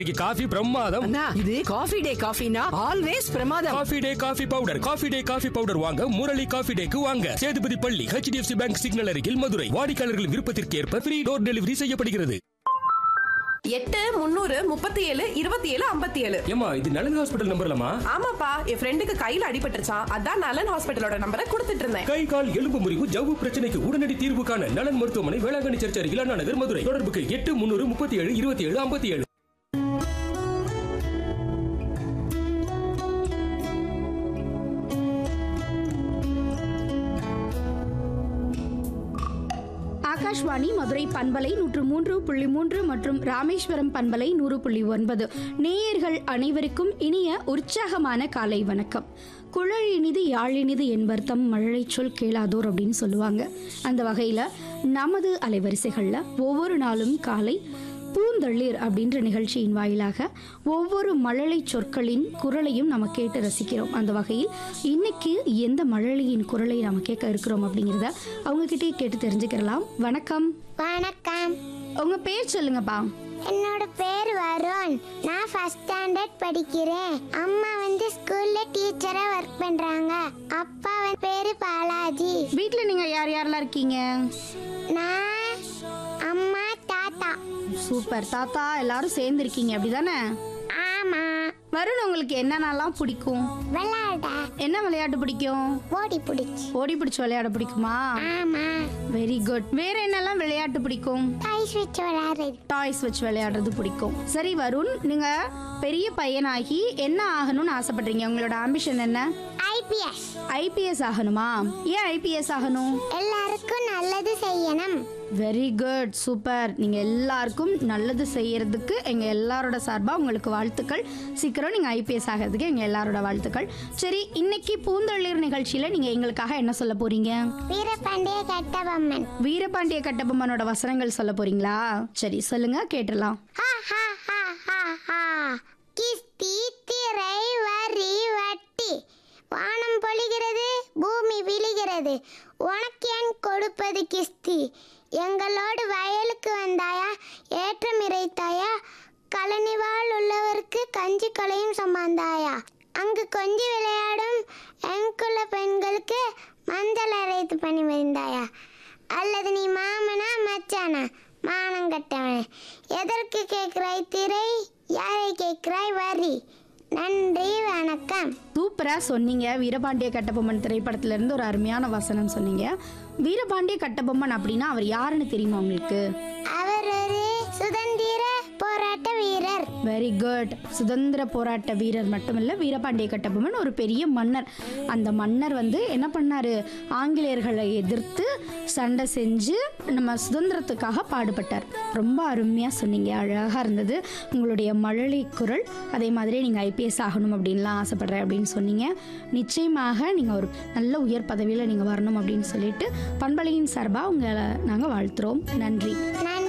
இன்னைக்கு காஃபி பிரமாதம் அண்ணா இது காஃபி டே காஃபினா ஆல்வேஸ் பிரமாதம் coffee day coffee powder coffee day coffee powder வாங்க முரளி காஃபி டேக்கு வாங்க சேதுபதி பள்ளி ஹெச்டிஎஃப்சி பேங்க் சிக்னல் அருகில் மதுரை வாடிக்கையாளர்களின் விருப்பத்திற்கு ஏற்ப ஃப்ரீ டோர் டெலிவரி செய்யப்படுகிறது எட்டு முந்நூறு முப்பத்தி ஏழு இருபத்தி ஏழு ஐம்பத்தி ஏழு ஏமா இது நலன் ஹாஸ்பிட்டல் நம்பர்லமா ஆமாப்பா என் ஃப்ரெண்டுக்கு கையில அடிபட்டுருச்சான் அதான் நலன் ஹாஸ்பிட்டலோட நம்பரை கொடுத்துட்டு இருந்தேன் கை கால் எலும்பு முறிவு ஜவ்வு பிரச்சனைக்கு உடனடி தீர்வு காண நலன் மருத்துவமனை வேளாங்கண்ணி சர்ச் அருகில் அண்ணா நகர் மதுரை தொடர்புக்கு எட்டு முன்னூறு முப்பத்தி ஏழு இருபத்தி ஏழு ஐம்பத்தி ஏழு ஆகாஷ்வாணி மதுரை பண்பலை நூற்று மூன்று புள்ளி மூன்று மற்றும் ராமேஸ்வரம் பண்பலை நூறு புள்ளி ஒன்பது நேயர்கள் அனைவருக்கும் இனிய உற்சாகமான காலை வணக்கம் குழல் இனிது யாழ் இனிது என்பர்த்தம் மழலை சொல் கேளாதோர் அப்படின்னு சொல்லுவாங்க அந்த வகையில் நமது அலைவரிசைகளில் ஒவ்வொரு நாளும் காலை பூந்தளிர் அப்படின்ற நிகழ்ச்சியின் வாயிலாக ஒவ்வொரு மழலை சொற்களின் குரலையும் நம்ம கேட்டு ரசிக்கிறோம் அந்த வகையில் இன்னைக்கு எந்த மழலையின் குரலை நம்ம கேட்க இருக்கிறோம் அப்படிங்கிறத அவங்க கிட்டே கேட்டு தெரிஞ்சுக்கிறலாம் வணக்கம் வணக்கம் உங்க பேர் சொல்லுங்கப்பா என்னோட பேர் வருண் நான் ஃபர்ஸ்ட் ஸ்டாண்டர்ட் படிக்கிறேன் அம்மா வந்து ஸ்கூல்ல டீச்சரா ஒர்க் பண்றாங்க அப்பா வந்து பேரு பாலாஜி வீட்டில் நீங்க யார் யாரெல்லாம் இருக்கீங்க நான் அம்மா தாத்தா சூப்பர் தாத்தா எல்லாரும் சேர்ந்து இருக்கீங்க அப்படிதானே ஆமா வருண் உங்களுக்கு என்னென்னலாம் பிடிக்கும் விளையாட என்ன விளையாட்டு பிடிக்கும் ஓடி பிடிச்சி ஓடி பிடிச்சி விளையாட பிடிக்குமா ஆமா வெரி குட் வேற என்னெல்லாம் விளையாட்டு பிடிக்கும் டைஸ் வச்சு விளையாடுறது டாய்ஸ் வச்சு விளையாடுறது பிடிக்கும் சரி வருண் நீங்க பெரிய பையனாகி என்ன ஆகணும்னு ஆசைப்படுறீங்க உங்களோட ஆம்பிஷன் என்ன ஐபிஎஸ் ஐபிஎஸ் ஆகணுமா ஏன் ஐபிஎஸ் ஆகணும் எல்லாருக்கும் நல்லது செய்யணும் வெரி குட் சூப்பர் நீங்க எல்லாருக்கும் நல்லது செய்யறதுக்கு எங்க எல்லாரோட சார்பா உங்களுக்கு வாழ்த்துக்கள் சீக்கிரம் நீங்க ஐபிஎஸ் ஆகிறதுக்கு எங்க எல்லாரோட வாழ்த்துக்கள் சரி இன்னைக்கு பூந்தளிர் நிகழ்ச்சியில நீங்க எங்களுக்காக என்ன சொல்ல போறீங்க வீரபாண்டிய கட்டபொம்மன் வீரபாண்டிய கட்டபொம்மனோட வசனங்கள் சொல்ல போறீங்களா சரி சொல்லுங்க கேட்டுடலாம் ஹா ஹா ஹா ஹா ஹா கிஸ்தி திரை வரி வட்டி வானம் பொழிகிறது பூமி விழுகிறது உனக்கு ஏன் கொடுப்பது கிஸ்தி எங்களோடு வயலுக்கு வந்தாயா ஏற்றம் இறைத்தாயா கழனிவாள் உள்ளவருக்கு கஞ்சி கலையும் சுமந்தாயா அங்கு கொஞ்சி விளையாடும் எங்குள்ள பெண்களுக்கு மஞ்சள் அரைத்து பணி வந்தாயா அல்லது நீ மாமனா மச்சானா மானம் கட்டவனே எதற்கு கேட்கிறாய் திரை யாரை கேட்கிறாய் வரி நன்றி வணக்கம் சூப்பரா சொன்னீங்க வீரபாண்டிய கட்டபொம்மன் திரைப்படத்துல இருந்து ஒரு அருமையான வசனம் சொன்னீங்க வீரபாண்டிய கட்டபொம்மன் அப்படின்னா அவர் யாருன்னு தெரியுமா உங்களுக்கு அவர் ஒரு சுதந்திர போராட்ட வீரர் வெரி குட் சுதந்திர போராட்ட வீரர் மட்டுமல்ல வீரபாண்டிய கட்டபொம்மன் ஒரு பெரிய மன்னர் அந்த மன்னர் வந்து என்ன பண்ணாரு ஆங்கிலேயர்களை எதிர்த்து சண்டை செஞ்சு நம்ம சுதந்திரத்துக்காக பாடுபட்டார் ரொம்ப அருமையாக சொன்னீங்க அழகாக இருந்தது உங்களுடைய மழலை குரல் அதே மாதிரி நீங்கள் ஐபிஎஸ் ஆகணும் அப்படின்லாம் ஆசைப்படுறேன் அப்படின்னு சொன்னீங்க நிச்சயமாக நீங்கள் ஒரு நல்ல உயர் பதவியில் நீங்கள் வரணும் அப்படின்னு சொல்லிட்டு பண்பலையின் சார்பாக உங்களை நாங்கள் வாழ்த்துறோம் நன்றி நன்றி